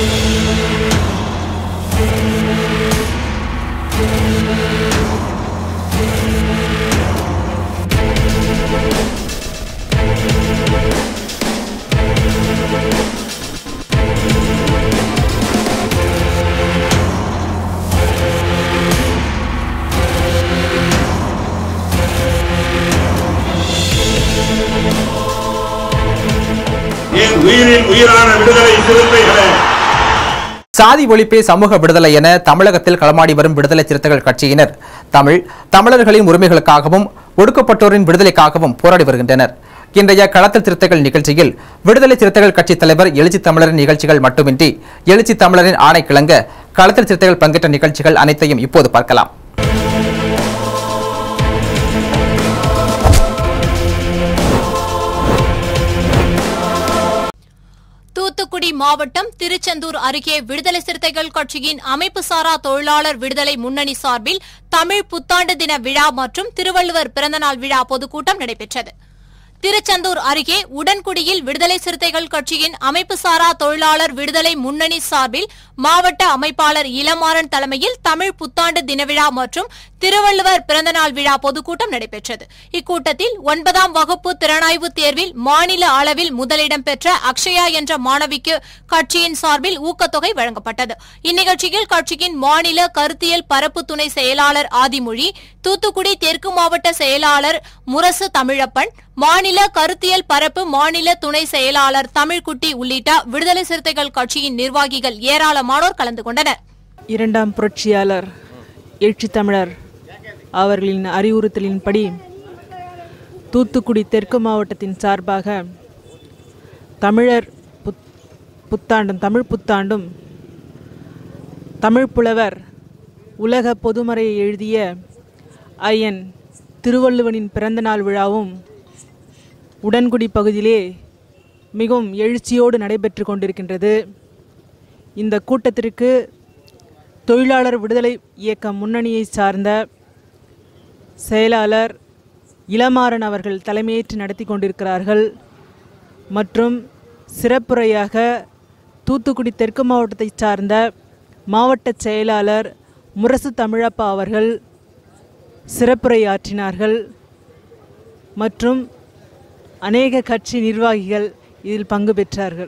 என் உயிரின் உயிரான விடுதலை சிறுத்தைகளே சாதி ஒழிப்பே சமூக விடுதலை என தமிழகத்தில் களமாடி வரும் விடுதலை சிறுத்தைகள் கட்சியினர் தமிழ் தமிழர்களின் உரிமைகளுக்காகவும் ஒடுக்கப்பட்டோரின் விடுதலைக்காகவும் போராடி வருகின்றனர் இன்றைய களத்தில் சிறுத்தைகள் நிகழ்ச்சியில் விடுதலை சிறுத்தைகள் கட்சி தலைவர் எழுச்சி தமிழரின் நிகழ்ச்சிகள் மட்டுமின்றி எழுச்சி தமிழரின் ஆணை கிளங்க களத்தில் சிறுத்தைகள் பங்கேற்ற நிகழ்ச்சிகள் அனைத்தையும் இப்போது பார்க்கலாம் தூத்துக்குடி மாவட்டம் திருச்செந்தூர் அருகே விடுதலை சிறுத்தைகள் கட்சியின் அமைப்பு சாரா தொழிலாளர் விடுதலை முன்னணி சார்பில் தமிழ் புத்தாண்டு தின விழா மற்றும் திருவள்ளுவர் பிறந்தநாள் விழா பொதுக்கூட்டம் நடைபெற்றது திருச்செந்தூர் அருகே உடன்குடியில் விடுதலை சிறுத்தைகள் கட்சியின் அமைப்பு சாரா தொழிலாளர் விடுதலை முன்னணி சார்பில் மாவட்ட அமைப்பாளர் இளமாறன் தலைமையில் தமிழ் புத்தாண்டு தினவிழா மற்றும் திருவள்ளுவர் பிறந்தநாள் விழா பொதுக்கூட்டம் நடைபெற்றது இக்கூட்டத்தில் ஒன்பதாம் வகுப்பு திறனாய்வு தேர்வில் மாநில அளவில் முதலிடம் பெற்ற அக்ஷயா என்ற மாணவிக்கு கட்சியின் சார்பில் ஊக்கத்தொகை வழங்கப்பட்டது இந்நிகழ்ச்சியில் கட்சியின் மாநில கருத்தியல் பரப்பு துணை செயலாளர் ஆதிமொழி தூத்துக்குடி தெற்கு மாவட்ட செயலாளர் முரசு தமிழப்பன் மாநில கருத்தியல் பரப்பு மாநில துணை செயலாளர் தமிழ்குட்டி உள்ளிட்ட விடுதலை சிறுத்தைகள் கட்சியின் நிர்வாகிகள் ஏராளமானோர் கலந்து கொண்டனர் இரண்டாம் புரட்சியாளர் எழுச்சி தமிழர் அவர்களின் அறிவுறுத்தலின்படி தூத்துக்குடி தெற்கு மாவட்டத்தின் சார்பாக தமிழர் புத் புத்தாண்டும் தமிழ் புத்தாண்டும் தமிழ் புலவர் உலக பொதுமறையை எழுதிய ஐயன் திருவள்ளுவனின் பிறந்தநாள் விழாவும் உடன்குடி பகுதியிலே மிகவும் எழுச்சியோடு நடைபெற்று கொண்டிருக்கின்றது இந்த கூட்டத்திற்கு தொழிலாளர் விடுதலை இயக்க முன்னணியை சார்ந்த செயலாளர் இளமாறன் அவர்கள் தலைமையேற்று நடத்தி கொண்டிருக்கிறார்கள் மற்றும் சிறப்புரையாக தூத்துக்குடி தெற்கு மாவட்டத்தை சார்ந்த மாவட்ட செயலாளர் முரசு தமிழப்பா அவர்கள் சிறப்புரையாற்றினார்கள் மற்றும் அநேக கட்சி நிர்வாகிகள் இதில் பங்கு பெற்றார்கள்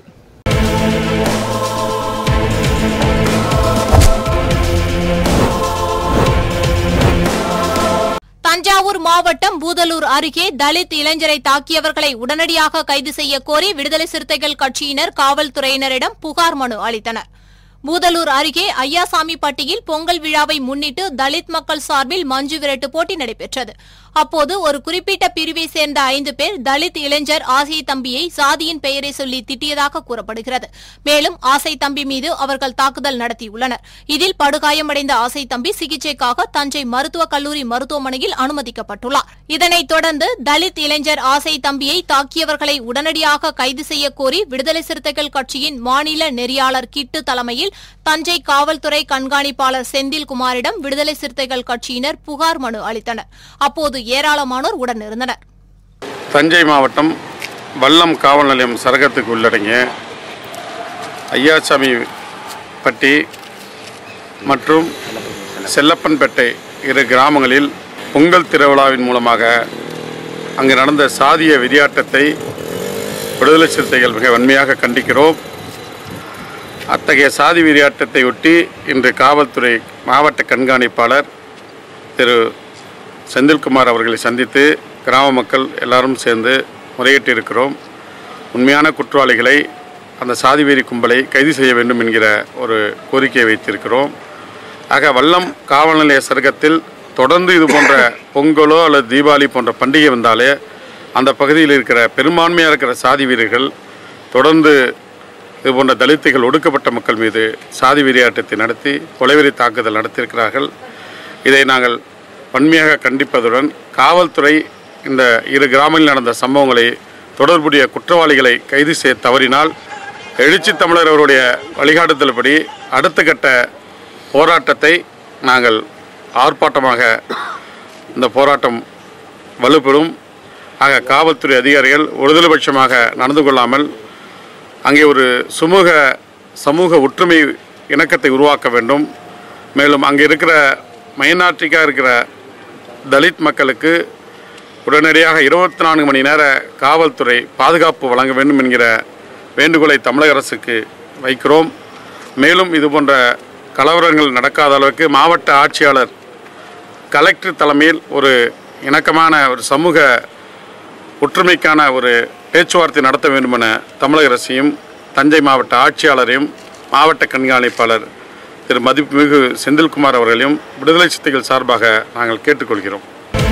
தஞ்சாவூர் மாவட்டம் பூதலூர் அருகே தலித் இளைஞரை தாக்கியவர்களை உடனடியாக கைது செய்ய கோரி விடுதலை சிறுத்தைகள் கட்சியினர் காவல்துறையினரிடம் புகார் மனு அளித்தனர் பூதலூர் அருகே ஐயாசாமிப்பட்டியில் பொங்கல் விழாவை முன்னிட்டு தலித் மக்கள் சார்பில் மஞ்சு விரட்டு போட்டி நடைபெற்றது அப்போது ஒரு குறிப்பிட்ட பிரிவை சேர்ந்த ஐந்து பேர் தலித் இளைஞர் ஆசை தம்பியை சாதியின் பெயரை சொல்லி திட்டியதாக கூறப்படுகிறது மேலும் ஆசை தம்பி மீது அவர்கள் தாக்குதல் நடத்தியுள்ளனர் இதில் படுகாயமடைந்த ஆசை தம்பி சிகிச்சைக்காக தஞ்சை மருத்துவக் கல்லூரி மருத்துவமனையில் அனுமதிக்கப்பட்டுள்ளார் இதனைத் தொடர்ந்து தலித் இளைஞர் ஆசை தம்பியை தாக்கியவர்களை உடனடியாக கைது செய்ய கோரி விடுதலை சிறுத்தைகள் கட்சியின் மாநில நெறியாளர் கிட்டு தலைமையில் தஞ்சை காவல்துறை கண்காணிப்பாளர் செந்தில்குமாரிடம் விடுதலை சிறுத்தைகள் கட்சியினர் புகார் மனு அளித்தனர் அப்போது ஏராளமானோர் உடனிருந்தனர் தஞ்சை மாவட்டம் வல்லம் காவல் நிலையம் சரகத்துக்கு உள்ளடங்கிய ஐயாசாமி பட்டி மற்றும் செல்லப்பன்பேட்டை இரு கிராமங்களில் பொங்கல் திருவிழாவின் மூலமாக அங்கு நடந்த சாதிய விளையாட்டத்தை விடுதலை சிறுத்தைகள் மிக வன்மையாக கண்டிக்கிறோம் அத்தகைய சாதி விளையாட்டத்தை ஒட்டி இன்று காவல்துறை மாவட்ட கண்காணிப்பாளர் திரு செந்தில்குமார் அவர்களை சந்தித்து கிராம மக்கள் எல்லாரும் சேர்ந்து முறையிட்டிருக்கிறோம் உண்மையான குற்றவாளிகளை அந்த சாதி வெறி கும்பலை கைது செய்ய வேண்டும் என்கிற ஒரு கோரிக்கையை வைத்திருக்கிறோம் ஆக வல்லம் காவல் நிலைய சருகத்தில் தொடர்ந்து இது போன்ற பொங்கலோ அல்லது தீபாவளி போன்ற பண்டிகை வந்தாலே அந்த பகுதியில் இருக்கிற பெரும்பான்மையாக இருக்கிற சாதி வீரர்கள் தொடர்ந்து இது போன்ற தலித்துகள் ஒடுக்கப்பட்ட மக்கள் மீது சாதி வெறியாட்டத்தை நடத்தி கொலைவெறி தாக்குதல் நடத்தியிருக்கிறார்கள் இதை நாங்கள் வன்மையாக கண்டிப்பதுடன் காவல்துறை இந்த இரு கிராமங்களில் நடந்த சம்பவங்களை தொடர்புடைய குற்றவாளிகளை கைது செய்ய தவறினால் எழுச்சி தமிழர் அவருடைய வழிகாட்டுதல்படி அடுத்த கட்ட போராட்டத்தை நாங்கள் ஆர்ப்பாட்டமாக இந்த போராட்டம் வலுப்பெறும் ஆக காவல்துறை அதிகாரிகள் ஒருதலைபட்சமாக நடந்து கொள்ளாமல் அங்கே ஒரு சுமூக சமூக ஒற்றுமை இணக்கத்தை உருவாக்க வேண்டும் மேலும் அங்கே இருக்கிற மைனாரிட்டிக்காக இருக்கிற தலித் மக்களுக்கு உடனடியாக இருபத்தி நான்கு மணி நேர காவல்துறை பாதுகாப்பு வழங்க வேண்டும் என்கிற வேண்டுகோளை தமிழக அரசுக்கு வைக்கிறோம் மேலும் இது போன்ற கலவரங்கள் நடக்காத அளவுக்கு மாவட்ட ஆட்சியாளர் கலெக்டர் தலைமையில் ஒரு இணக்கமான ஒரு சமூக ஒற்றுமைக்கான ஒரு பேச்சுவார்த்தை நடத்த வேண்டும் என தமிழக அரசையும் தஞ்சை மாவட்ட ஆட்சியாளரையும் மாவட்ட கண்காணிப்பாளர் திரு மதிப்புமிகு செந்தில்குமார் அவர்களையும் விடுதலை சிறுத்தைகள் சார்பாக நாங்கள் கேட்டுக்கொள்கிறோம்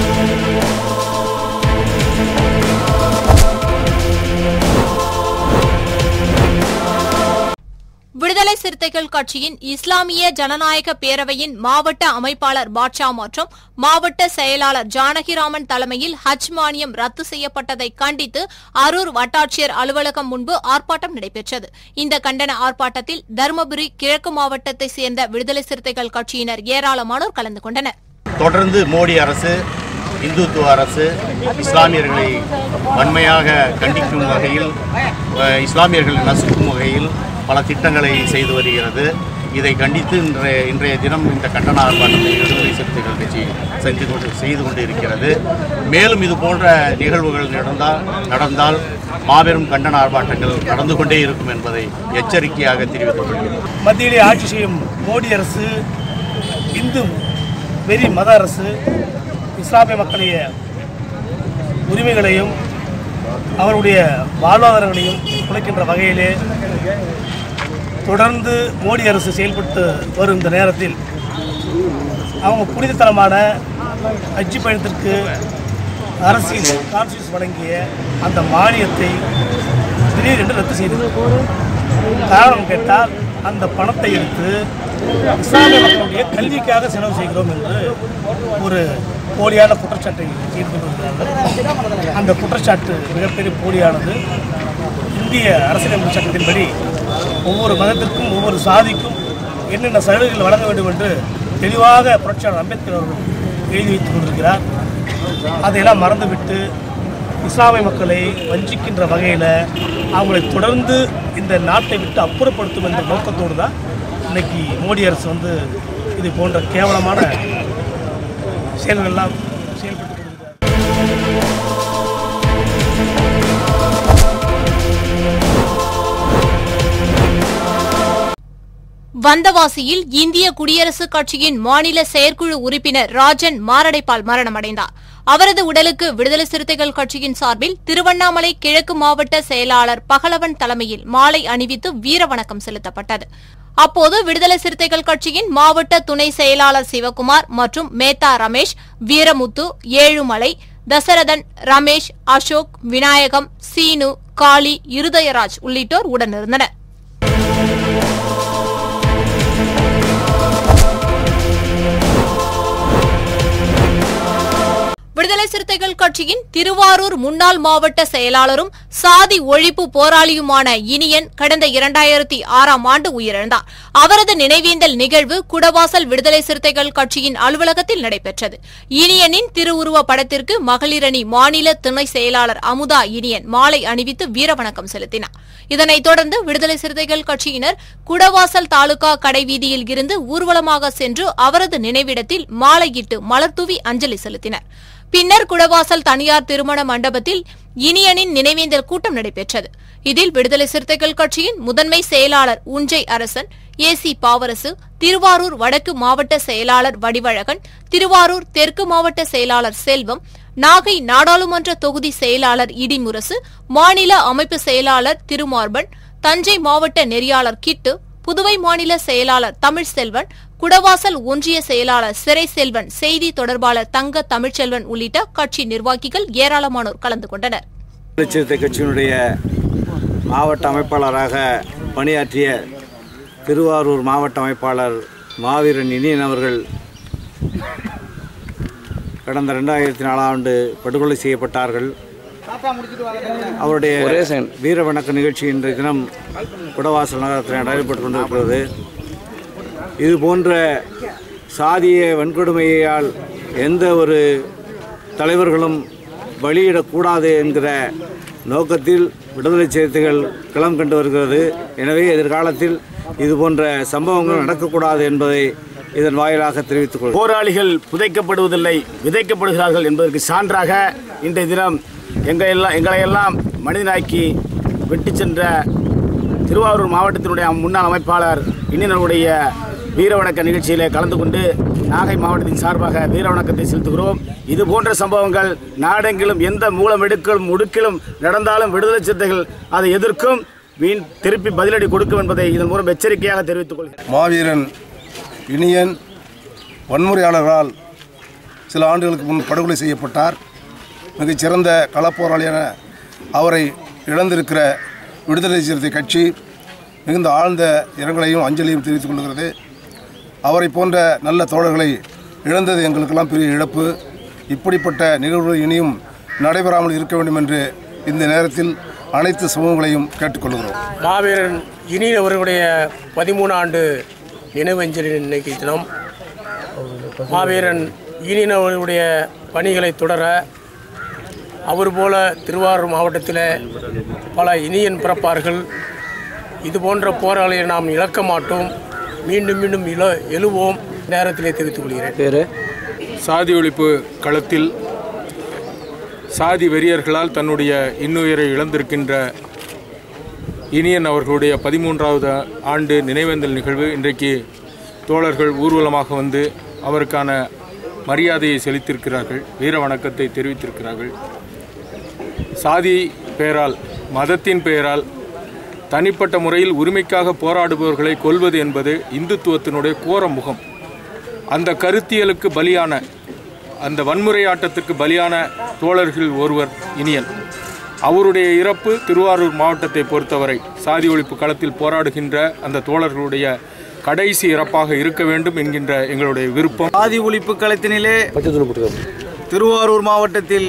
விடுதலை சிறுத்தைகள் கட்சியின் இஸ்லாமிய ஜனநாயக பேரவையின் மாவட்ட அமைப்பாளர் பாட்ஷா மற்றும் மாவட்ட செயலாளர் ஜானகிராமன் தலைமையில் ஹஜ் மானியம் ரத்து செய்யப்பட்டதை கண்டித்து அரூர் வட்டாட்சியர் அலுவலகம் முன்பு ஆர்ப்பாட்டம் நடைபெற்றது இந்த கண்டன ஆர்ப்பாட்டத்தில் தருமபுரி கிழக்கு மாவட்டத்தை சேர்ந்த விடுதலை சிறுத்தைகள் கட்சியினர் ஏராளமானோர் கலந்து கொண்டனர் தொடர்ந்து மோடி அரசு இந்துத்துவ அரசு இஸ்லாமியர்களை வன்மையாக கண்டிக்கும் வகையில் அஹ், இஸ்லாமியர்களை நசுக்கும் வகையில் பல திட்டங்களை செய்து வருகிறது இதை கண்டித்து இன்றைய இன்றைய தினம் இந்த கண்டன ஆர்ப்பாட்டத்தை விடுதலை சிறுத்தைகள் கட்சி செஞ்சு கொண்டு செய்து கொண்டு இருக்கிறது மேலும் இது போன்ற நிகழ்வுகள் நடந்தால் நடந்தால் மாபெரும் கண்டன ஆர்ப்பாட்டங்கள் நடந்து கொண்டே இருக்கும் என்பதை எச்சரிக்கையாக தெரிவித்துக் கொள்கிறோம் மத்தியிலே ஆட்சி செய்யும் மோடி அரசு இந்து வெறி மத அரசு இஸ்லாமிய மக்களுடைய உரிமைகளையும் அவருடைய வாழ்வாதாரங்களையும் குலைக்கின்ற வகையிலே தொடர்ந்து மோடி அரசு செயல்பட்டு வரும் இந்த நேரத்தில் அவங்க புனிதத்தனமான ஹஜ்ஜி பயணத்திற்கு அரசின் கான்ஸ்டியூஸ் வழங்கிய அந்த மானியத்தை திடீரென்று ரத்து செய்தது காரணம் கேட்டால் அந்த பணத்தை எடுத்து இஸ்லாமிய மக்களுடைய கல்விக்காக செலவு செய்கிறோம் என்று ஒரு போலியான குற்றச்சாட்டை செய்து கொண்டிருக்கிறார்கள் அந்த குற்றச்சாட்டு மிகப்பெரிய போலியானது இந்திய அரசியலமைப்பு சட்டத்தின்படி ஒவ்வொரு மதத்திற்கும் ஒவ்வொரு சாதிக்கும் என்னென்ன சலுகைகள் வழங்க வேண்டும் என்று தெளிவாக புரட்சியாளர் அம்பேத்கர் அவர்கள் எழுதி வைத்துக் கொண்டிருக்கிறார் அதையெல்லாம் மறந்துவிட்டு இஸ்லாமிய மக்களை வஞ்சிக்கின்ற வகையில் அவங்களை தொடர்ந்து இந்த நாட்டை விட்டு அப்புறப்படுத்தும் என்ற நோக்கத்தோடு தான் இன்னைக்கு மோடி அரசு வந்து இது போன்ற கேவலமான செயல்களெல்லாம் செயல்பட்டு கொண்டிருக்கிறார் வந்தவாசியில் இந்திய குடியரசுக் கட்சியின் மாநில செயற்குழு உறுப்பினர் ராஜன் மாரடைப்பால் மரணமடைந்தார் அவரது உடலுக்கு விடுதலை சிறுத்தைகள் கட்சியின் சார்பில் திருவண்ணாமலை கிழக்கு மாவட்ட செயலாளர் பகலவன் தலைமையில் மாலை அணிவித்து வீரவணக்கம் செலுத்தப்பட்டது அப்போது விடுதலை சிறுத்தைகள் கட்சியின் மாவட்ட துணை செயலாளர் சிவகுமார் மற்றும் மேத்தா ரமேஷ் வீரமுத்து ஏழுமலை தசரதன் ரமேஷ் அசோக் விநாயகம் சீனு காளி இருதயராஜ் உள்ளிட்டோர் உடனிருந்தனர் விடுதலை சிறுத்தைகள் கட்சியின் திருவாரூர் முன்னாள் மாவட்ட செயலாளரும் சாதி ஒழிப்பு போராளியுமான இனியன் கடந்த இரண்டாயிரத்தி ஆறாம் ஆண்டு உயிரிழந்தார் அவரது நினைவேந்தல் நிகழ்வு குடவாசல் விடுதலை சிறுத்தைகள் கட்சியின் அலுவலகத்தில் நடைபெற்றது இனியனின் திருவுருவ படத்திற்கு மகளிரணி மாநில துணை செயலாளர் அமுதா இனியன் மாலை அணிவித்து வீரவணக்கம் செலுத்தினார் இதனைத் தொடர்ந்து விடுதலை சிறுத்தைகள் கட்சியினர் குடவாசல் தாலுகா கடைவீதியில் இருந்து ஊர்வலமாக சென்று அவரது நினைவிடத்தில் மாலையிட்டு மலர்தூவி அஞ்சலி செலுத்தினர் பின்னர் குடவாசல் தனியார் திருமண மண்டபத்தில் இனியனின் நினைவேந்தல் கூட்டம் நடைபெற்றது இதில் விடுதலை சிறுத்தைகள் கட்சியின் முதன்மை செயலாளர் உஞ்சை அரசன் ஏசி பாவரசு திருவாரூர் வடக்கு மாவட்ட செயலாளர் வடிவழகன் திருவாரூர் தெற்கு மாவட்ட செயலாளர் செல்வம் நாகை நாடாளுமன்ற தொகுதி செயலாளர் இடிமுரசு மாநில அமைப்பு செயலாளர் திருமார்பன் தஞ்சை மாவட்ட நெறியாளர் கிட்டு புதுவை மாநில செயலாளர் தமிழ்செல்வன் குடவாசல் ஒன்றிய செயலாளர் சிறை செல்வன் செய்தி தொடர்பாளர் தங்க தமிழ்ச்செல்வன் உள்ளிட்ட கட்சி நிர்வாகிகள் ஏராளமானோர் கலந்து கொண்டனர் விடுதலை சிறுத்தை கட்சியினுடைய மாவட்ட அமைப்பாளராக பணியாற்றிய திருவாரூர் மாவட்ட அமைப்பாளர் மாவீரன் இனியன் அவர்கள் கடந்த ரெண்டாயிரத்தி நாலாம் ஆண்டு படுகொலை செய்யப்பட்டார்கள் அவருடைய வீர வணக்க நிகழ்ச்சி இன்றைய தினம் குடவாசல் நகரத்தில் நடைபெற்று கொண்டிருக்கிறது இது போன்ற சாதிய வன்கொடுமையால் எந்த ஒரு தலைவர்களும் பலியிடக்கூடாது என்கிற நோக்கத்தில் விடுதலை சிறுத்தைகள் களம் கண்டு வருகிறது எனவே எதிர்காலத்தில் இது போன்ற சம்பவங்கள் நடக்கக்கூடாது என்பதை இதன் வாயிலாக தெரிவித்துக் கொள்கிறேன் போராளிகள் புதைக்கப்படுவதில்லை விதைக்கப்படுகிறார்கள் என்பதற்கு சான்றாக இன்றைய தினம் எங்கள் எல்லாம் எங்களை எல்லாம் மனிதனாக்கி விட்டு சென்ற திருவாரூர் மாவட்டத்தினுடைய முன்னாள் அமைப்பாளர் இன்னினருடைய வீரவணக்க நிகழ்ச்சியிலே கலந்து கொண்டு நாகை மாவட்டத்தின் சார்பாக வீரவணக்கத்தை செலுத்துகிறோம் இது போன்ற சம்பவங்கள் நாடெங்கிலும் எந்த மூலமெடுக்கிலும் முடுக்கிலும் நடந்தாலும் விடுதலை சிறுத்தைகள் அதை எதிர்க்கும் வீண் திருப்பி பதிலடி கொடுக்கும் என்பதை இதன் மூலம் எச்சரிக்கையாக தெரிவித்துக் கொள்கிறேன் மாவீரன் இனியன் வன்முறையாளர்களால் சில ஆண்டுகளுக்கு முன் படுகொலை செய்யப்பட்டார் மிகச்சிறந்த களப்போராளியான அவரை இழந்திருக்கிற விடுதலை சிறுத்தை கட்சி மிகுந்த ஆழ்ந்த இரங்கலையும் அஞ்சலியும் தெரிவித்துக் கொள்கிறது அவரை போன்ற நல்ல தோழர்களை இழந்தது எங்களுக்கெல்லாம் பெரிய இழப்பு இப்படிப்பட்ட நிகழ்வுகள் இனியும் நடைபெறாமல் இருக்க வேண்டும் என்று இந்த நேரத்தில் அனைத்து சமூகங்களையும் கேட்டுக்கொள்கிறோம் மாவீரன் இனி அவர்களுடைய பதிமூணு ஆண்டு நினைவஞ்சலி இன்னைக்கு தினம் மாவீரன் இனியன் அவர்களுடைய பணிகளை தொடர அவர் போல திருவாரூர் மாவட்டத்தில் பல இனியன் பிறப்பார்கள் இது போன்ற போராளியை நாம் இழக்க மாட்டோம் மீண்டும் மீண்டும் இழ எழுவோம் நேரத்திலே தெரிவித்துக் கொள்கிறேன் பேர் சாதி ஒழிப்பு களத்தில் சாதி வெறியர்களால் தன்னுடைய இன்னுயிரை இழந்திருக்கின்ற இனியன் அவர்களுடைய பதிமூன்றாவது ஆண்டு நினைவேந்தல் நிகழ்வு இன்றைக்கு தோழர்கள் ஊர்வலமாக வந்து அவருக்கான மரியாதையை செலுத்தியிருக்கிறார்கள் வீர வணக்கத்தை தெரிவித்திருக்கிறார்கள் சாதி பெயரால் மதத்தின் பெயரால் தனிப்பட்ட முறையில் உரிமைக்காக போராடுபவர்களை கொல்வது என்பது இந்துத்துவத்தினுடைய கோர முகம் அந்த கருத்தியலுக்கு பலியான அந்த வன்முறையாட்டத்துக்கு பலியான தோழர்கள் ஒருவர் இனியன் அவருடைய இறப்பு திருவாரூர் மாவட்டத்தை பொறுத்தவரை சாதி ஒழிப்பு களத்தில் போராடுகின்ற அந்த தோழர்களுடைய கடைசி இறப்பாக இருக்க வேண்டும் என்கின்ற எங்களுடைய விருப்பம் சாதி ஒழிப்பு களத்தினிலே திருவாரூர் மாவட்டத்தில்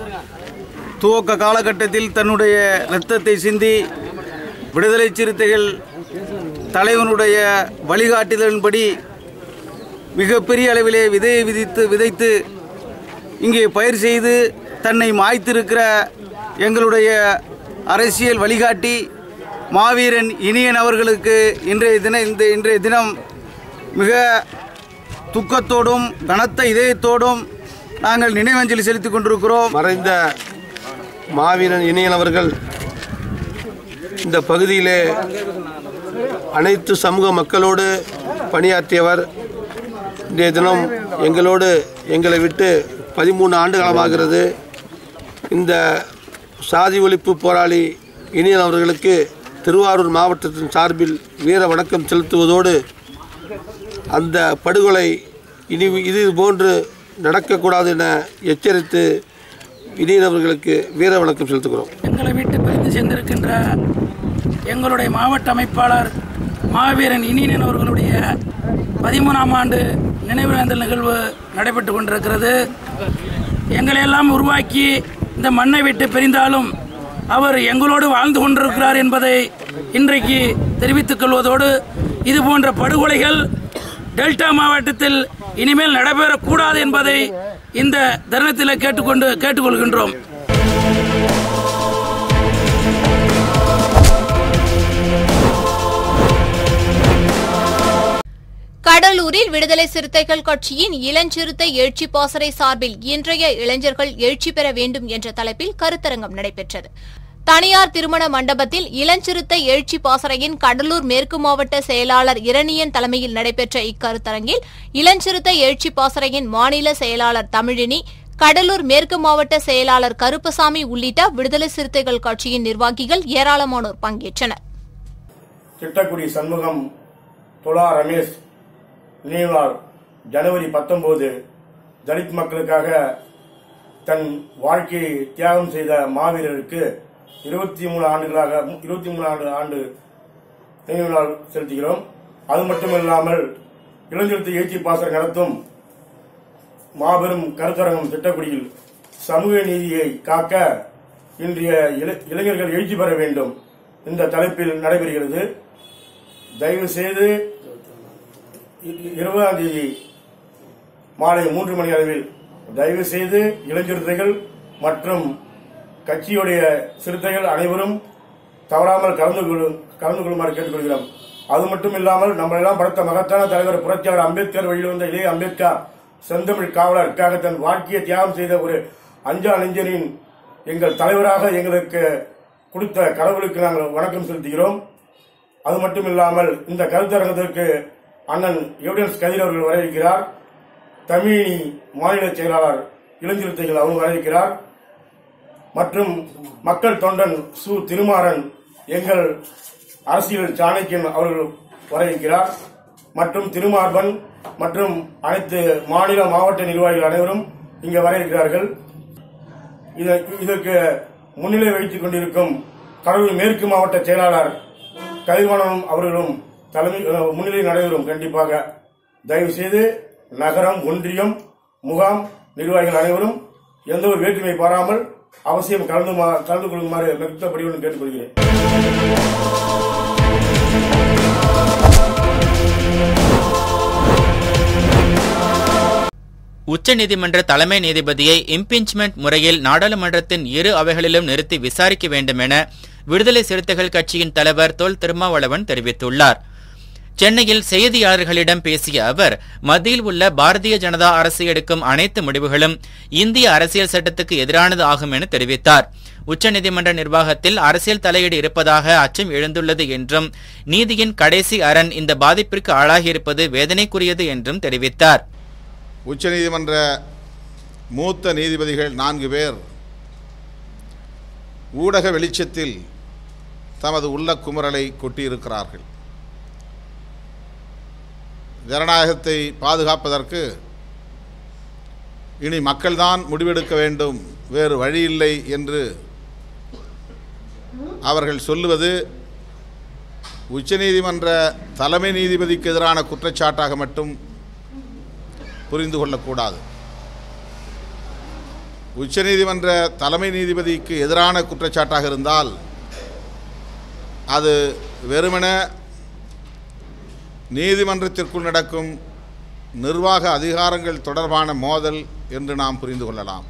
துவக்க காலகட்டத்தில் தன்னுடைய இரத்தத்தை சிந்தி விடுதலை சிறுத்தைகள் தலைவனுடைய வழிகாட்டுதலின்படி மிகப்பெரிய அளவிலே விதையை விதித்து விதைத்து இங்கே பயிர் செய்து தன்னை மாய்த்திருக்கிற எங்களுடைய அரசியல் வழிகாட்டி மாவீரன் இனியன் அவர்களுக்கு இன்றைய தின இந்த இன்றைய தினம் மிக துக்கத்தோடும் கனத்த இதயத்தோடும் நாங்கள் நினைவஞ்சலி செலுத்திக் கொண்டிருக்கிறோம் மறைந்த மாவீரன் இனியன் அவர்கள் இந்த பகுதியிலே அனைத்து சமூக மக்களோடு பணியாற்றியவர் இன்றைய தினம் எங்களோடு எங்களை விட்டு பதிமூணு ஆண்டு காலமாகிறது இந்த சாதி ஒழிப்பு போராளி இனியன் அவர்களுக்கு திருவாரூர் மாவட்டத்தின் சார்பில் வீர வணக்கம் செலுத்துவதோடு அந்த படுகொலை இனி இது போன்று நடக்கக்கூடாது என எச்சரித்து இனியன் அவர்களுக்கு வீர வணக்கம் செலுத்துகிறோம் எங்களை விட்டு பிரிந்து சென்றிருக்கின்ற எங்களுடைய மாவட்ட அமைப்பாளர் மாவீரன் இனியன் அவர்களுடைய பதிமூணாம் ஆண்டு நினைவுவேந்தல் நிகழ்வு நடைபெற்று கொண்டிருக்கிறது எங்களை எல்லாம் உருவாக்கி இந்த மண்ணை விட்டு பிரிந்தாலும் அவர் எங்களோடு வாழ்ந்து கொண்டிருக்கிறார் என்பதை இன்றைக்கு தெரிவித்துக் கொள்வதோடு இது போன்ற படுகொலைகள் டெல்டா மாவட்டத்தில் இனிமேல் நடைபெறக்கூடாது என்பதை இந்த தருணத்தில் கேட்டுக்கொண்டு கேட்டுக்கொள்கின்றோம் கடலூரில் விடுதலை சிறுத்தைகள் கட்சியின் இளஞ்சிறுத்தை எழுச்சி பாசறை சார்பில் இன்றைய இளைஞர்கள் எழுச்சி பெற வேண்டும் என்ற தலைப்பில் கருத்தரங்கம் நடைபெற்றது தனியார் திருமண மண்டபத்தில் இளஞ்சிறுத்தை எழுச்சி பாசறையின் கடலூர் மேற்கு மாவட்ட செயலாளர் இரணியன் தலைமையில் நடைபெற்ற இக்கருத்தரங்கில் இளஞ்சிறுத்தை எழுச்சி பாசறையின் மாநில செயலாளர் தமிழினி கடலூர் மேற்கு மாவட்ட செயலாளர் கருப்பசாமி உள்ளிட்ட விடுதலை சிறுத்தைகள் கட்சியின் நிர்வாகிகள் ஏராளமானோர் பங்கேற்றனர் திட்டக்குடி சண்முகம் துலா ரமேஷ் நினைவு நாள் ஜனவரி பத்தொன்பது தலித் மக்களுக்காக தன் வாழ்க்கையை தியாகம் செய்த மாவீரருக்கு இருபத்தி மூணு ஆண்டுகளாக இருபத்தி மூணு ஆண்டு ஆண்டு நினைவு நாள் செலுத்துகிறோம் அது மட்டுமில்லாமல் இளைஞருக்கு எழுச்சி பாசறை நடத்தும் மாபெரும் கருத்தரங்கம் திட்டக்குடியில் சமூக நீதியை காக்க இன்றைய இள- இளைஞர்கள் எழுச்சி பெற வேண்டும் இந்த தலைப்பில் நடைபெறுகிறது தயவு செய்து இ- இருபதாம் தேதி மாலை மூன்று மணி அளவில் தயவு செய்து இளைஞர்கள் மற்றும் கட்சியுடைய சிறுத்தைகள் அனைவரும் தவறாமல் கலந்து கொள்ளும் கலந்து கொள்ளுமாறு கேட்டுக்கொள்கிறோம் அது மட்டும் இல்லாமல் நம்மளெல்லாம் படுத்த மகத்தான தலைவர் புரட்சியாளர் அம்பேத்கர் வழியில் வந்த இளைய அம்பேத்கர் செந்தமிழ் காவலருக்காக தன் வாழ்க்கையை தியாகம் செய்த ஒரு அஞ்சா நெஞ்சனின் எங்கள் தலைவராக எங்களுக்கு கொடுத்த கடவுளுக்கு நாங்கள் வணக்கம் செலுத்துகிறோம் அது மட்டும் இல்லாமல் இந்த கருத்தரங்கத்திற்கு அண்ணன் எவிடன்ஸ் கதிர் அவர்கள் வரவேற்கிறார் தமிழினி மாநில செயலாளர் இளஞ்சிறுத்தைகள் அவங்க வரவேற்கிறார் மற்றும் மக்கள் தொண்டன் சு திருமாறன் எங்கள் அரசியல் சாணக்கியன் அவர்கள் வரவேற்கிறார் மற்றும் திருமார்பன் மற்றும் அனைத்து மாநில மாவட்ட நிர்வாகிகள் அனைவரும் இங்கே வரவேற்கிறார்கள் இத- இதற்கு முன்னிலை வைத்துக் கொண்டிருக்கும் கடலூர் மேற்கு மாவட்ட செயலாளர் கதிர்வாணனும் அவர்களும் தலைமை அஹ், முன்னிலை நடைபெறும் கண்டிப்பாக தயவு செய்து நகரம் ஒன்றியம் முகாம் நிர்வாகிகள் அனைவரும் எந்த ஒரு வேற்றுமை பாராமல் அவசியம் கலந்து மா- கலந்து கொள்ளுமாறு மெத்தப்படியுடன் கேட்டுக்கொள்கிறேன் உச்சநீதிமன்ற தலைமை நீதிபதியை இம்பீச்மெண்ட் முறையில் நாடாளுமன்றத்தின் இரு அவைகளிலும் நிறுத்தி விசாரிக்க வேண்டும் என விடுதலை சிறுத்தைகள் கட்சியின் தலைவர் தொல் திருமாவளவன் தெரிவித்துள்ளார் சென்னையில் செய்தியாளர்களிடம் பேசிய அவர் மத்தியில் உள்ள பாரதிய ஜனதா அரசு எடுக்கும் அனைத்து முடிவுகளும் இந்திய அரசியல் சட்டத்துக்கு எதிரானது ஆகும் என தெரிவித்தார் உச்சநீதிமன்ற நிர்வாகத்தில் அரசியல் தலையீடு இருப்பதாக அச்சம் எழுந்துள்ளது என்றும் நீதியின் கடைசி அரண் இந்த பாதிப்பிற்கு ஆளாகியிருப்பது வேதனைக்குரியது என்றும் தெரிவித்தார் உச்சநீதிமன்ற மூத்த நீதிபதிகள் நான்கு பேர் ஊடக வெளிச்சத்தில் தமது உள்ள குமுறலை கொட்டியிருக்கிறார்கள் ஜனநாயகத்தை பாதுகாப்பதற்கு இனி மக்கள்தான் முடிவெடுக்க வேண்டும் வேறு வழியில்லை என்று அவர்கள் சொல்லுவது உச்சநீதிமன்ற தலைமை நீதிபதிக்கு எதிரான குற்றச்சாட்டாக மட்டும் புரிந்து கொள்ளக்கூடாது உச்சநீதிமன்ற தலைமை நீதிபதிக்கு எதிரான குற்றச்சாட்டாக இருந்தால் அது வெறுமன நீதிமன்றத்திற்குள் நடக்கும் நிர்வாக அதிகாரங்கள் தொடர்பான மோதல் என்று நாம் புரிந்து கொள்ளலாம்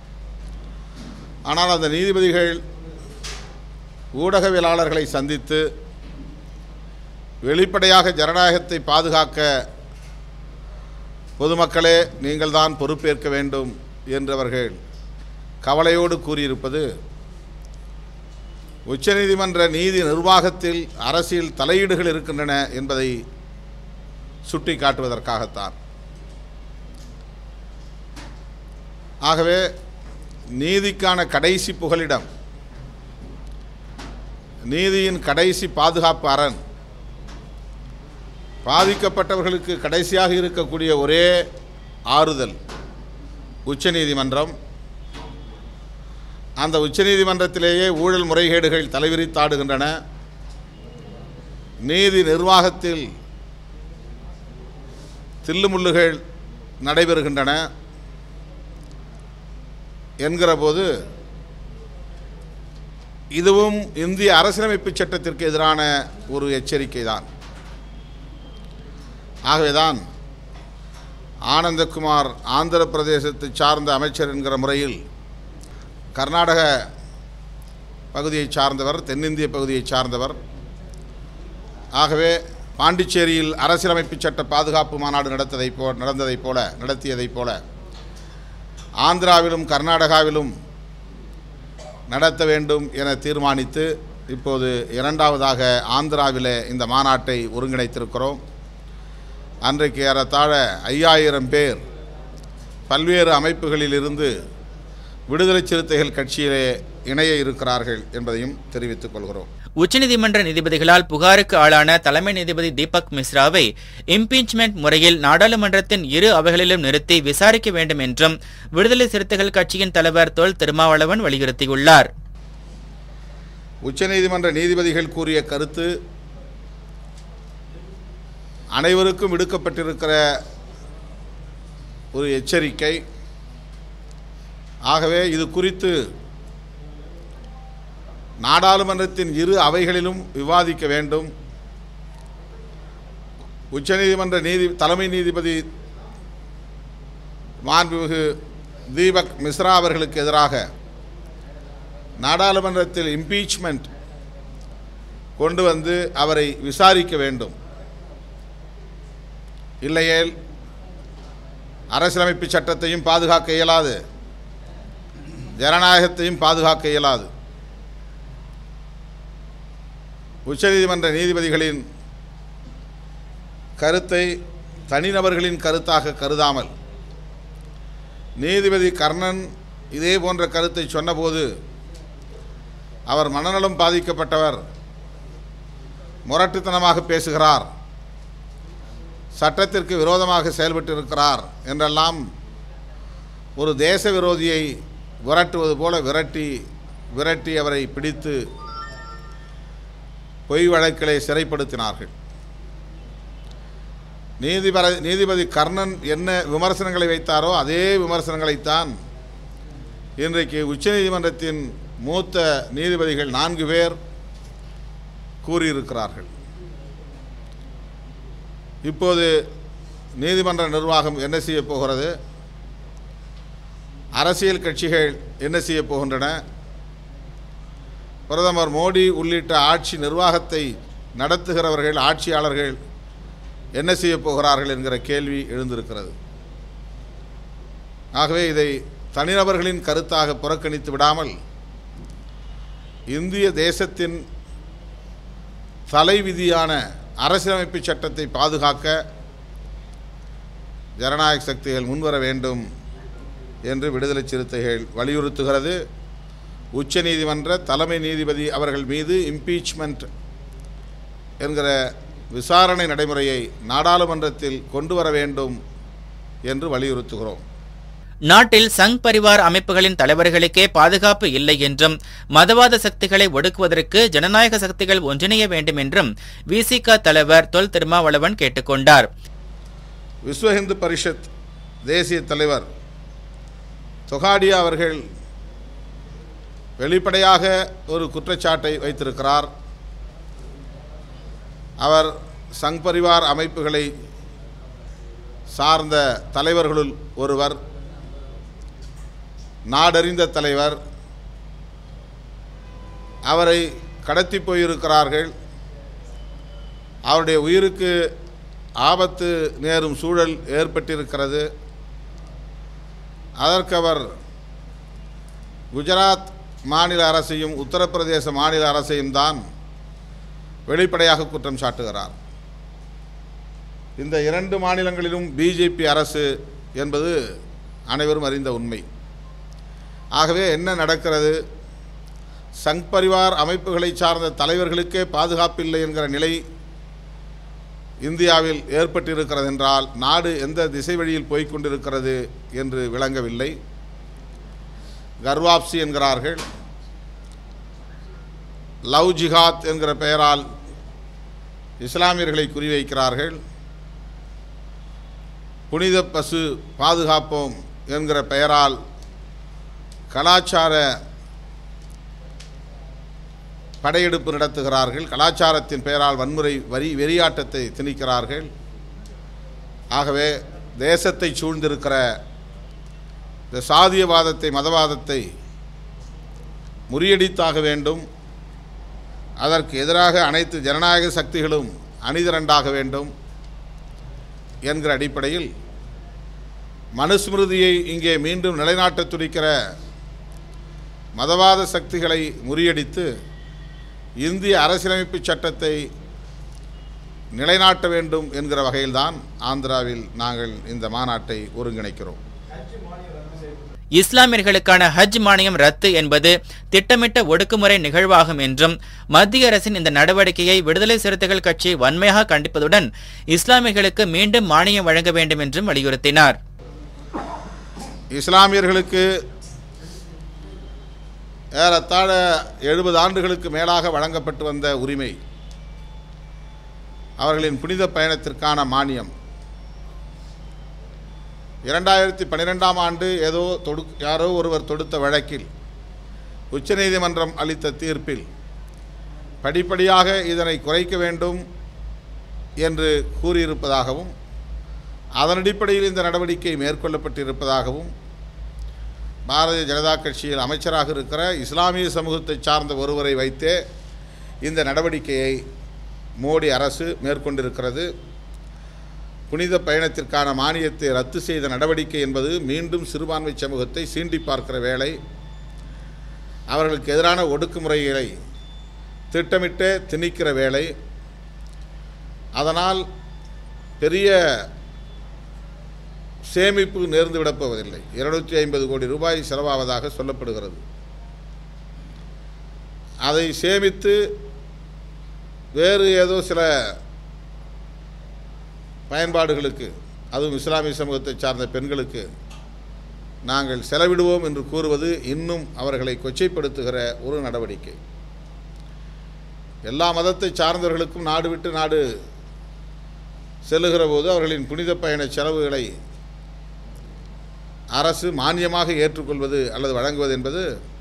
ஆனால் அந்த நீதிபதிகள் ஊடகவியலாளர்களை சந்தித்து வெளிப்படையாக ஜனநாயகத்தை பாதுகாக்க பொதுமக்களே நீங்கள்தான் பொறுப்பேற்க வேண்டும் என்றவர்கள் கவலையோடு கூறியிருப்பது உச்சநீதிமன்ற நீதி நிர்வாகத்தில் அரசியல் தலையீடுகள் இருக்கின்றன என்பதை சுட்டி காட்டுவதற்காகத்தான் ஆகவே நீதிக்கான கடைசி புகலிடம் நீதியின் கடைசி பாதுகாப்பு அரண் பாதிக்கப்பட்டவர்களுக்கு கடைசியாக இருக்கக்கூடிய ஒரே ஆறுதல் உச்சநீதிமன்றம் அந்த உச்சநீதிமன்றத்திலேயே ஊழல் முறைகேடுகள் தலைவிரித்தாடுகின்றன நீதி நிர்வாகத்தில் தில்லுமுள்ளுகள் நடைபெறுகின்றன என்கிற போது இதுவும் இந்திய அரசியலமைப்பு சட்டத்திற்கு எதிரான ஒரு எச்சரிக்கை தான் ஆகவேதான் ஆனந்தகுமார் ஆந்திர பிரதேசத்தை சார்ந்த அமைச்சர் என்கிற முறையில் கர்நாடக பகுதியைச் சார்ந்தவர் தென்னிந்திய பகுதியைச் சார்ந்தவர் ஆகவே பாண்டிச்சேரியில் அரசியலமைப்பு சட்ட பாதுகாப்பு மாநாடு நடத்ததைப் போ நடந்ததைப் போல நடத்தியதைப் போல ஆந்திராவிலும் கர்நாடகாவிலும் நடத்த வேண்டும் என தீர்மானித்து இப்போது இரண்டாவதாக ஆந்திராவிலே இந்த மாநாட்டை ஒருங்கிணைத்திருக்கிறோம் அன்றைக்கு ஏறத்தாழ ஐயாயிரம் பேர் பல்வேறு அமைப்புகளிலிருந்து விடுதலை சிறுத்தைகள் கட்சியிலே இணைய இருக்கிறார்கள் என்பதையும் தெரிவித்துக் கொள்கிறோம் உச்சநீதிமன்ற நீதிபதிகளால் புகாருக்கு ஆளான தலைமை நீதிபதி தீபக் மிஸ்ராவை இம்பீச்மெண்ட் முறையில் நாடாளுமன்றத்தின் இரு அவைகளிலும் நிறுத்தி விசாரிக்க வேண்டும் என்றும் விடுதலை சிறுத்தைகள் கட்சியின் தலைவர் தொல் திருமாவளவன் வலியுறுத்தியுள்ளார் உச்சநீதிமன்ற நீதிபதிகள் கூறிய கருத்து அனைவருக்கும் விடுக்கப்பட்டிருக்கிற ஒரு எச்சரிக்கை ஆகவே இது குறித்து நாடாளுமன்றத்தின் இரு அவைகளிலும் விவாதிக்க வேண்டும் உச்சநீதிமன்ற நீதி தலைமை நீதிபதி மாண்புமிகு தீபக் மிஸ்ரா அவர்களுக்கு எதிராக நாடாளுமன்றத்தில் இம்பீச்மெண்ட் கொண்டு வந்து அவரை விசாரிக்க வேண்டும் இல்லையேல் அரசியலமைப்பு சட்டத்தையும் பாதுகாக்க இயலாது ஜனநாயகத்தையும் பாதுகாக்க இயலாது உச்சநீதிமன்ற நீதிபதிகளின் கருத்தை தனிநபர்களின் கருத்தாக கருதாமல் நீதிபதி கர்ணன் இதே போன்ற கருத்தை சொன்னபோது அவர் மனநலம் பாதிக்கப்பட்டவர் முரட்டுத்தனமாக பேசுகிறார் சட்டத்திற்கு விரோதமாக செயல்பட்டு இருக்கிறார் என்றெல்லாம் ஒரு தேச விரோதியை விரட்டுவது போல விரட்டி விரட்டி அவரை பிடித்து பொய் வழக்கிலே சிறைப்படுத்தினார்கள் நீதிபர நீதிபதி கர்ணன் என்ன விமர்சனங்களை வைத்தாரோ அதே விமர்சனங்களைத்தான் இன்றைக்கு உச்சநீதிமன்றத்தின் மூத்த நீதிபதிகள் நான்கு பேர் கூறியிருக்கிறார்கள் இப்போது நீதிமன்ற நிர்வாகம் என்ன செய்ய போகிறது அரசியல் கட்சிகள் என்ன செய்ய போகின்றன பிரதமர் மோடி உள்ளிட்ட ஆட்சி நிர்வாகத்தை நடத்துகிறவர்கள் ஆட்சியாளர்கள் என்ன செய்ய போகிறார்கள் என்கிற கேள்வி எழுந்திருக்கிறது ஆகவே இதை தனிநபர்களின் கருத்தாக புறக்கணித்து விடாமல் இந்திய தேசத்தின் தலைவிதியான அரசியலமைப்பு சட்டத்தை பாதுகாக்க ஜனநாயக சக்திகள் முன்வர வேண்டும் என்று விடுதலை சிறுத்தைகள் வலியுறுத்துகிறது உச்சநீதிமன்ற தலைமை நீதிபதி அவர்கள் மீது இம்பீச்மெண்ட் என்கிற விசாரணை நடைமுறையை நாடாளுமன்றத்தில் கொண்டு வர வேண்டும் என்று வலியுறுத்துகிறோம் நாட்டில் சங் பரிவார் அமைப்புகளின் தலைவர்களுக்கே பாதுகாப்பு இல்லை என்றும் மதவாத சக்திகளை ஒடுக்குவதற்கு ஜனநாயக சக்திகள் ஒன்றிணைய வேண்டும் என்றும் விசிக தலைவர் தொல் திருமாவளவன் கேட்டுக்கொண்டார் விஸ்வ இந்து பரிஷத் தேசிய தலைவர் தொகாடியா அவர்கள் வெளிப்படையாக ஒரு குற்றச்சாட்டை வைத்திருக்கிறார் அவர் சங் பரிவார் அமைப்புகளை சார்ந்த தலைவர்களுள் ஒருவர் நாடறிந்த தலைவர் அவரை கடத்தி போயிருக்கிறார்கள் அவருடைய உயிருக்கு ஆபத்து நேரும் சூழல் ஏற்பட்டிருக்கிறது அதற்கு அவர் குஜராத் மாநில அரசையும் உத்தரப்பிரதேச மாநில அரசையும் தான் வெளிப்படையாக குற்றம் சாட்டுகிறார் இந்த இரண்டு மாநிலங்களிலும் பிஜேபி அரசு என்பது அனைவரும் அறிந்த உண்மை ஆகவே என்ன நடக்கிறது சங் பரிவார் அமைப்புகளை சார்ந்த தலைவர்களுக்கே பாதுகாப்பில்லை என்கிற நிலை இந்தியாவில் ஏற்பட்டிருக்கிறது என்றால் நாடு எந்த திசை வழியில் போய்க் கொண்டிருக்கிறது என்று விளங்கவில்லை கர்வாப்சி என்கிறார்கள் லவ் ஜிஹாத் என்கிற பெயரால் இஸ்லாமியர்களை குறிவைக்கிறார்கள் புனித பசு பாதுகாப்போம் என்கிற பெயரால் கலாச்சார படையெடுப்பு நடத்துகிறார்கள் கலாச்சாரத்தின் பெயரால் வன்முறை வரி வெறியாட்டத்தை திணிக்கிறார்கள் ஆகவே தேசத்தை சூழ்ந்திருக்கிற இந்த சாதியவாதத்தை மதவாதத்தை முறியடித்தாக வேண்டும் அதற்கு எதிராக அனைத்து ஜனநாயக சக்திகளும் அணிதிரண்டாக வேண்டும் என்கிற அடிப்படையில் மனுஸ்மிருதியை இங்கே மீண்டும் நிலைநாட்டத் துடிக்கிற மதவாத சக்திகளை முறியடித்து இந்திய அரசியலமைப்பு சட்டத்தை நிலைநாட்ட வேண்டும் என்கிற வகையில்தான் ஆந்திராவில் நாங்கள் இந்த மாநாட்டை ஒருங்கிணைக்கிறோம் இஸ்லாமியர்களுக்கான ஹஜ் மானியம் ரத்து என்பது திட்டமிட்ட ஒடுக்குமுறை நிகழ்வாகும் என்றும் மத்திய அரசின் இந்த நடவடிக்கையை விடுதலை சிறுத்தைகள் கட்சி வன்மையாக கண்டிப்பதுடன் இஸ்லாமியர்களுக்கு மீண்டும் மானியம் வழங்க வேண்டும் என்றும் வலியுறுத்தினார் இஸ்லாமியர்களுக்கு ஏறத்தாழ எழுபது ஆண்டுகளுக்கு மேலாக வழங்கப்பட்டு வந்த உரிமை அவர்களின் புனித பயணத்திற்கான மானியம் இரண்டாயிரத்தி பன்னிரெண்டாம் ஆண்டு ஏதோ தொடு யாரோ ஒருவர் தொடுத்த வழக்கில் உச்சநீதிமன்றம் அளித்த தீர்ப்பில் படிப்படியாக இதனை குறைக்க வேண்டும் என்று கூறியிருப்பதாகவும் அதன் அடிப்படையில் இந்த நடவடிக்கை மேற்கொள்ளப்பட்டிருப்பதாகவும் பாரதிய ஜனதா கட்சியில் அமைச்சராக இருக்கிற இஸ்லாமிய சமூகத்தை சார்ந்த ஒருவரை வைத்தே இந்த நடவடிக்கையை மோடி அரசு மேற்கொண்டிருக்கிறது புனித பயணத்திற்கான மானியத்தை ரத்து செய்த நடவடிக்கை என்பது மீண்டும் சிறுபான்மை சமூகத்தை சீண்டி பார்க்கிற வேலை அவர்களுக்கு எதிரான ஒடுக்குமுறைகளை திட்டமிட்டு திணிக்கிற வேலை அதனால் பெரிய சேமிப்பு நேர்ந்து விடப்போவதில்லை இருநூற்றி ஐம்பது கோடி ரூபாய் செலவாவதாக சொல்லப்படுகிறது அதை சேமித்து வேறு ஏதோ சில பயன்பாடுகளுக்கு அதுவும் இஸ்லாமிய சமூகத்தை சார்ந்த பெண்களுக்கு நாங்கள் செலவிடுவோம் என்று கூறுவது இன்னும் அவர்களை கொச்சைப்படுத்துகிற ஒரு நடவடிக்கை எல்லா மதத்தை சார்ந்தவர்களுக்கும் நாடு விட்டு நாடு செல்லுகிற போது அவர்களின் புனித பயண செலவுகளை அரசு மானியமாக ஏற்றுக்கொள்வது அல்லது வழங்குவது என்பது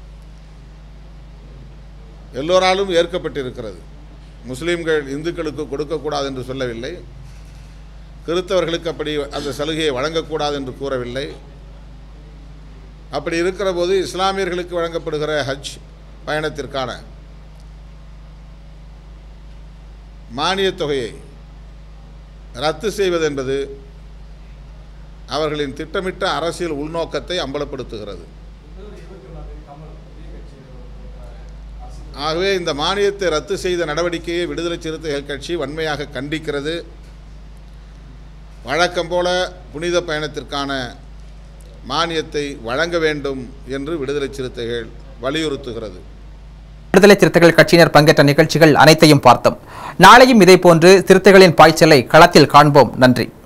எல்லோராலும் ஏற்கப்பட்டிருக்கிறது முஸ்லீம்கள் இந்துக்களுக்கு கொடுக்கக்கூடாது என்று சொல்லவில்லை கிறித்தவர்களுக்கு அப்படி அந்த சலுகையை வழங்கக்கூடாது என்று கூறவில்லை அப்படி இருக்கிற போது இஸ்லாமியர்களுக்கு வழங்கப்படுகிற ஹஜ் பயணத்திற்கான மானியத் தொகையை ரத்து செய்வது என்பது அவர்களின் திட்டமிட்ட அரசியல் உள்நோக்கத்தை அம்பலப்படுத்துகிறது ஆகவே இந்த மானியத்தை ரத்து செய்த நடவடிக்கையை விடுதலை சிறுத்தைகள் கட்சி வன்மையாக கண்டிக்கிறது வழக்கம் போல புனித பயணத்திற்கான மானியத்தை வழங்க வேண்டும் என்று விடுதலை சிறுத்தைகள் வலியுறுத்துகிறது விடுதலை சிறுத்தைகள் கட்சியினர் பங்கேற்ற நிகழ்ச்சிகள் அனைத்தையும் பார்த்தோம் நாளையும் இதேபோன்று சிறுத்தைகளின் பாய்ச்சலை களத்தில் காண்போம் நன்றி